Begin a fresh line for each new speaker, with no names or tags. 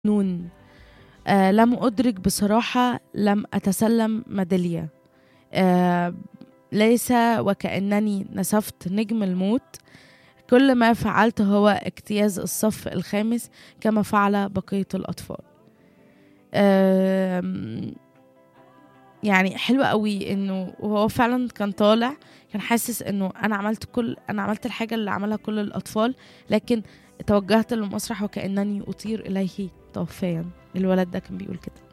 نون آه لم أدرك بصراحة لم أتسلم ميدالية آه ليس وكأنني نسفت نجم الموت كل ما فعلت هو اجتياز الصف الخامس كما فعل بقية الأطفال آم، يعني حلوة قوي انه وهو فعلا كان طالع كان حاسس انه انا عملت كل انا عملت الحاجة اللي عملها كل الاطفال لكن توجهت للمسرح وكأنني اطير اليه طوفيا الولد ده كان بيقول كده